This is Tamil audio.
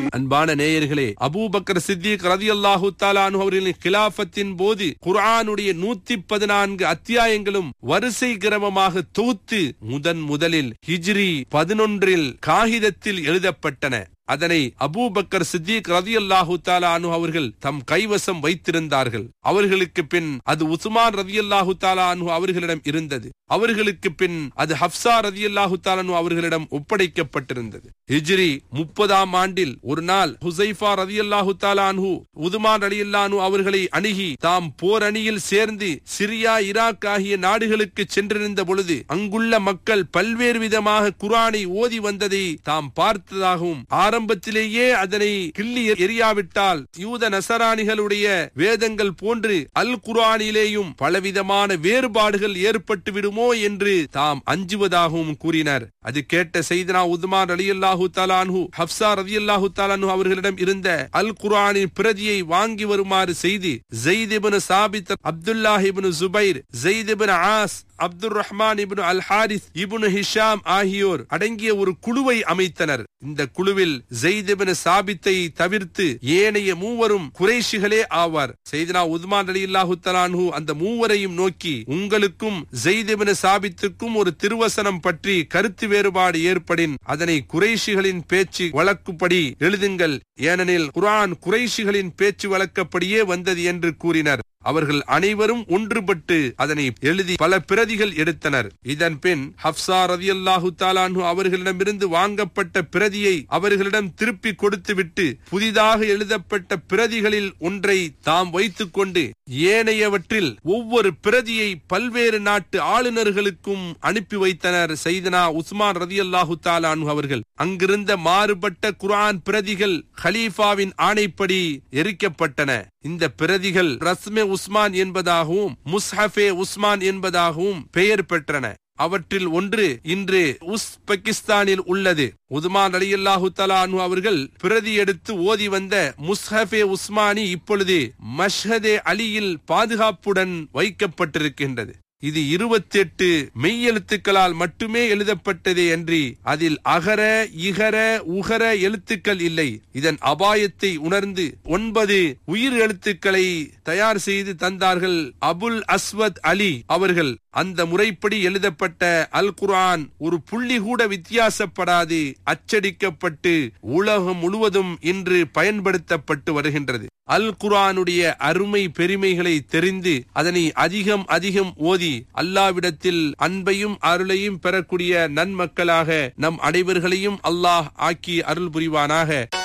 அன்பான நேயர்களே அபூபக்கர் சித்திக் ரதியல்லாஹு தாலானு அவர்களின் கிலாபத்தின் போது குர்ஆனுடைய நூத்தி பதினான்கு அத்தியாயங்களும் வரிசை கிரமமாக தொகுத்து முதன் முதலில் ஹிஜ்ரி பதினொன்றில் காகிதத்தில் எழுதப்பட்டன அதனை அபூபக்கர் சித்திக் ரதியல்லாஹு தாலானு அவர்கள் தம் கைவசம் வைத்திருந்தார்கள் அவர்களுக்கு பின் அது உஸ்மான் ரதியல்லாஹு தாலானு அவர்களிடம் இருந்தது அவர்களுக்கு பின் அது ஹப்சா ரதியல்லாஹு தாலானு அவர்களிடம் ஒப்படைக்கப்பட்டிருந்தது ஹிஜ்ரி முப்பதாம் ஆண்டில் ஒரு நாள் ஹுசைஃபா ரதியல்லாஹு தாலானு உதுமான் ரலியல்லானு அவர்களை அணுகி தாம் போர் அணியில் சேர்ந்து சிரியா ஈராக் ஆகிய நாடுகளுக்கு சென்றிருந்த பொழுது அங்குள்ள மக்கள் பல்வேறு விதமாக குரானை ஓதி வந்ததை தாம் பார்த்ததாகவும் ஆரம்பத்திலேயே அதனை கிள்ளி எரியாவிட்டால் யூத நசராணிகளுடைய வேதங்கள் போன்று அல் குரானிலேயும் பலவிதமான வேறுபாடுகள் ஏற்பட்டு விடுமோ என்று தாம் அஞ்சுவதாகவும் கூறினார் அது கேட்ட செய்தனா உத்மான் அலி அல்லாஹு தாலான்ஹு ஹப்சா ரதி அல்லாஹு தாலான்ஹு அவர்களிடம் இருந்த அல் குரானின் பிரதியை வாங்கி வருமாறு செய்து Zaid ibn Thabit Abdullah ibn Zubair Zaid ibn As Abdul Rahman ibn al Harith ibn Hisham ஆகியோர் அடங்கிய ஒரு குழுவை அமைத்தனர் இந்த குழுவில் ஜெய்திபின் சாபித்தை தவிர்த்து ஏனைய மூவரும் குறைஷிகளே ஆவார் செய்தனா உத்மான் அலி அல்லாஹு தலான்ஹு அந்த மூவரையும் நோக்கி உங்களுக்கும் ஜெய்திபின் சாபித்துக்கும் ஒரு திருவசனம் பற்றி கருத்து வேறுபாடு ஏற்படின் அதனை குறைஷிகளின் பேச்சு வழக்குப்படி எழுதுங்கள் ஏனெனில் குரான் குறைஷிகளின் பேச்சு வழக்கப்படியே வந்தது என்று கூறினர் அவர்கள் அனைவரும் ஒன்றுபட்டு அதனை எழுதி பல பிரதிகள் எடுத்தனர் இதன் பின் ஹப்சா ரதி அல்லாஹு தாலானு அவர்களிடமிருந்து வாங்கப்பட்ட பிரதியை அவர்களிடம் திருப்பி கொடுத்துவிட்டு புதிதாக எழுதப்பட்ட பிரதிகளில் ஒன்றை தாம் வைத்துக் கொண்டு ஏனையவற்றில் ஒவ்வொரு பிரதியை பல்வேறு நாட்டு ஆளுநர்களுக்கும் அனுப்பி வைத்தனர் செய்தனா உஸ்மான் ரதி அல்லாஹு தாலானு அவர்கள் அங்கிருந்த மாறுபட்ட குரான் பிரதிகள் ஹலீஃபாவின் ஆணைப்படி எரிக்கப்பட்டன இந்த பிரதிகள் ரஸ்மே உஸ்மான் என்பதாகவும் முஸ்ஹபே உஸ்மான் என்பதாகவும் பெயர் பெற்றன அவற்றில் ஒன்று இன்று உஸ்பெகிஸ்தானில் உள்ளது உதுமான் அலி அல்லாஹு தலானு அவர்கள் பிரதி எடுத்து ஓதி வந்த முஸ்ஹபே உஸ்மானி இப்பொழுது மஷ்ஹதே அலியில் பாதுகாப்புடன் வைக்கப்பட்டிருக்கின்றது இது இருபத்தி எட்டு மெய்யெழுத்துக்களால் மட்டுமே எழுதப்பட்டதே அன்றி அதில் அகர இகர உகர எழுத்துக்கள் இல்லை இதன் அபாயத்தை உணர்ந்து ஒன்பது உயிர் எழுத்துக்களை தயார் செய்து தந்தார்கள் அபுல் அஸ்வத் அலி அவர்கள் அந்த முறைப்படி எழுதப்பட்ட அல் குர்ஆன் ஒரு புள்ளி கூட வித்தியாசப்படாது அச்சடிக்கப்பட்டு உலகம் முழுவதும் இன்று பயன்படுத்தப்பட்டு வருகின்றது அல் குர்ஆனுடைய அருமை பெருமைகளை தெரிந்து அதனை அதிகம் அதிகம் ஓதி அல்லாவிடத்தில் அன்பையும் அருளையும் பெறக்கூடிய நன்மக்களாக நம் அனைவர்களையும் அல்லாஹ் ஆக்கி அருள் புரிவானாக